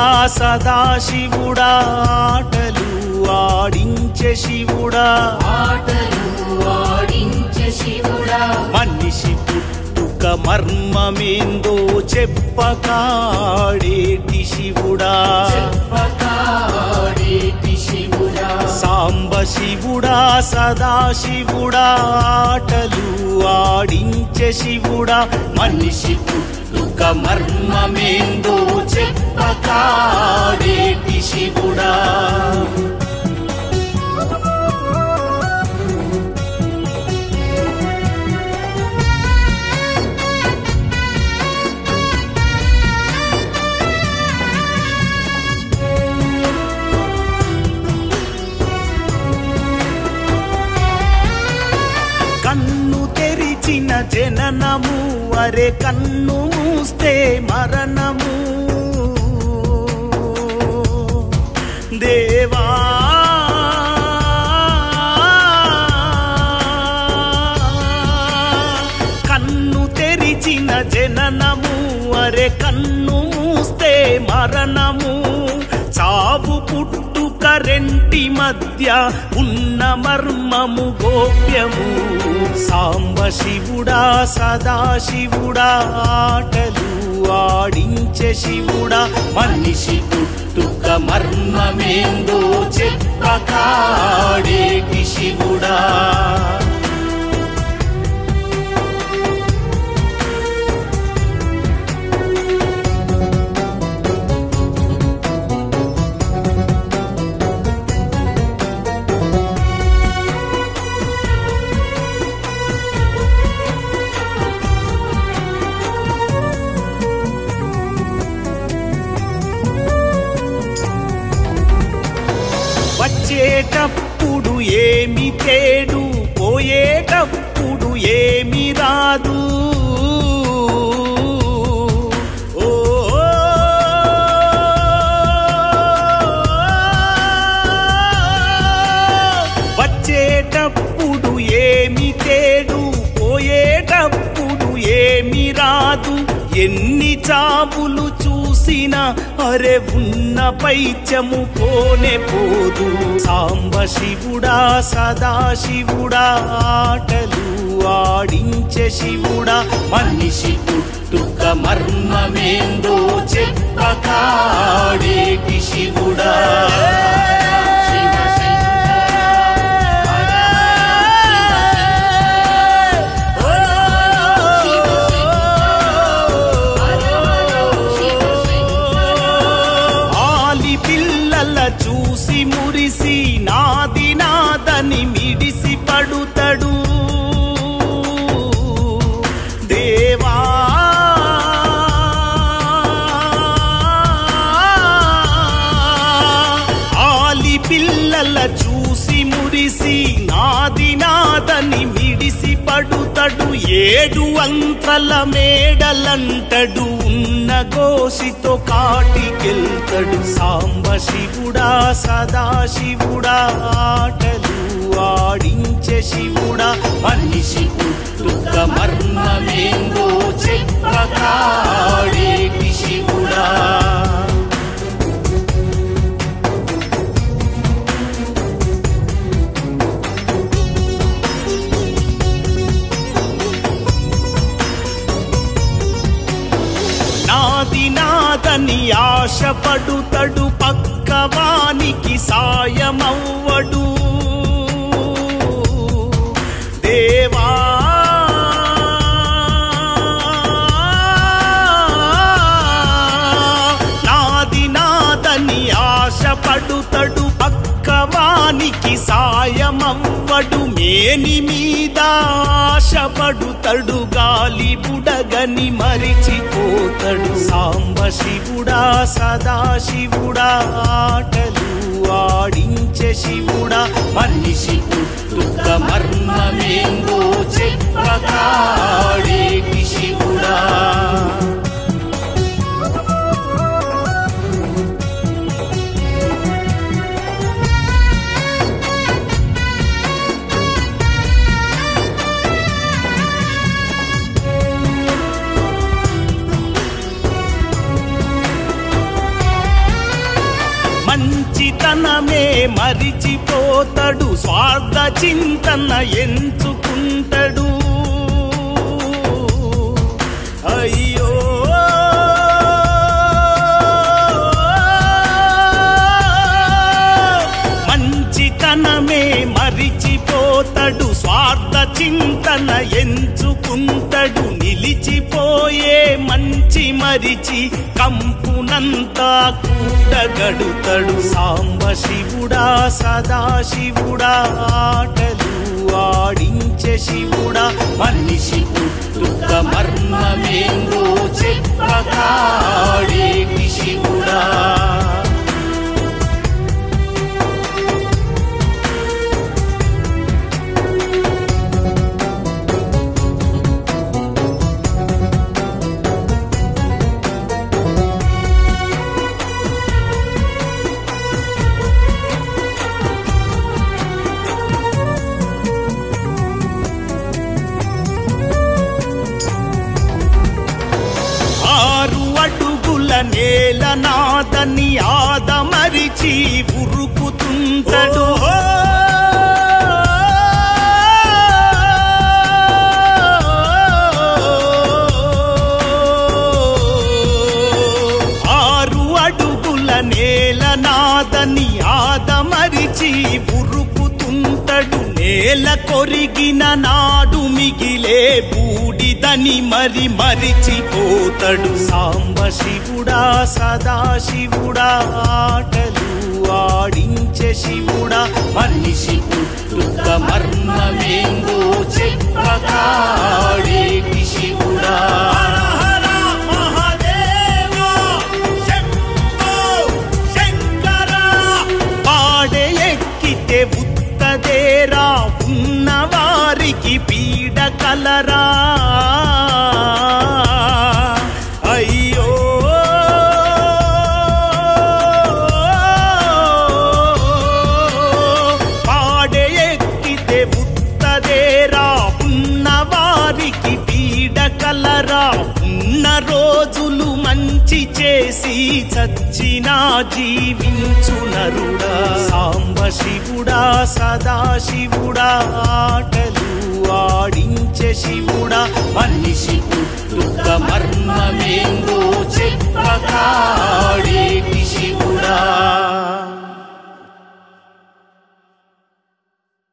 సదాశివుడా ఆటలు ఆడించే శివుడా ఆటలు ఆడించే శివుడా మనిషి పుట్టుక మర్మమేందో చెప్పకాడేటి శివుడా చెప్పకాడేటి శివుడా సాంబ శివుడా సదాశివుడా ఆటలు ఆడించే శివుడా మనిషి పుట్టుక మర్మమేందో చెప్పకాడేటి శివుడా కన్ను తెరిచిన జననము అరే కన్ను మూస్తే మరణము దేవా కన్ను తెరిచిన జననము అరే కన్ను మూస్తే మరణము చావు పుట్టుక రెంటి మధ్య ఉన్న మర్మము గోప్యము సాంబ శివుడా సదాశివుడా ఆటలు ఆడించే శివుడా మనిషి పుట్టుక మర్మమేందో చెప్పకాడేటి శివుడా వచ్చేటప్పుడు ఏమి తేడు పోయేటప్పుడు ఏమి రాదు ఓ వచ్చేటప్పుడు ఏమి తేడు పోయేటప్పుడు ఏమి రాదు ఎన్ని చావులు చూసినా అరే ఉన్న పైచము పోనే పోదు సాంబ శివుడా సదాశివుడా ఆటలు ఆడించే శివుడా మనిషి పుట్టుక మర్మమేందో చెప్పకాడేటి శివుడా శివ శివ శివ ఆలి పిల్లల చూసి మురిసి నాది నాదని మిడిసి పడుతడు దేవా ఆలి పిల్లల చూసి మురిసి నాది నాదని మిడిసి పడుతడు ఏడు అంతల మేడలంటడు ఉన్న గోసితో కాటికెళ్తడు సాంబ శివుడా సదాశివుడా ఆటలు ఆడించే శివుడా మనిషి పుట్టుక మర్మమేందో చెప్పకాడేటి శివుడా నాది నాదని ఆశపడుతడు పక్కవానికి సాయమవ్వడు దేవా నాది నాదని ఆశపడుతడు పక్కవానికి సాయమవ్వడు మేని మీద ఆశపడుతడు గాలి బుడగని మరిచిపోతడు సాంబ శివుడా సదాశివుడా ఆటలు ఆడించే శివుడా మనిషి పుట్టుక మర్మమేందో చెప్పకాడేటి శివుడా మంచితనమే మరిచిపోతాడు స్వార్థ చింతన ఎంచుకుంటాడు అయ్యో మంచితనమే మరిచిపోతాడు స్వార్థ చింతన ఎంచుకుంటాడు నిలిచిపోయే మంచి మరిచి కంపునంతా కూడగడుతాడు సాంబ శివుడా సదా శివుడా ఆటలు ఆడించే శివుడా మనిషి పుట్టుక మర్మమేందో చెప్పకాడేటి శివుడా ఆరు అడుగుల నేల నాదని ఆదమరిచి ఉరుకుతుంటడు ఆరు అడుగుల నేల నాదని ఆదమరిచి ఉరుకుతుంటడు నేల కొరిగిన నాడు మిగిలే బూడిదని మరి మరిచిపోతాడు సాంబ శివుడా సదా శివుడా ఆటలు ఆడించే శివుడా మనిషి పుట్టుక మర్మమేందో చెప్పకాడేటి శివుడా పాడే ఎక్కితే ఉత్తదేరా ఉన్న వారికి పీడ కలరా అయ్యో పాడే ఎక్కితే ఉత్తదేరా ఉన్న వారికి పీడ కలరా ఉన్న రోజులు మంచి చేసి చచ్చినా జీవించు నరుడా సాంబ శివుడా సదా శివుడా ఆటలు ఆడించే శివుడా మనిషి పుట్టుక మర్మమేందో చెప్పకాడేటి శివుడా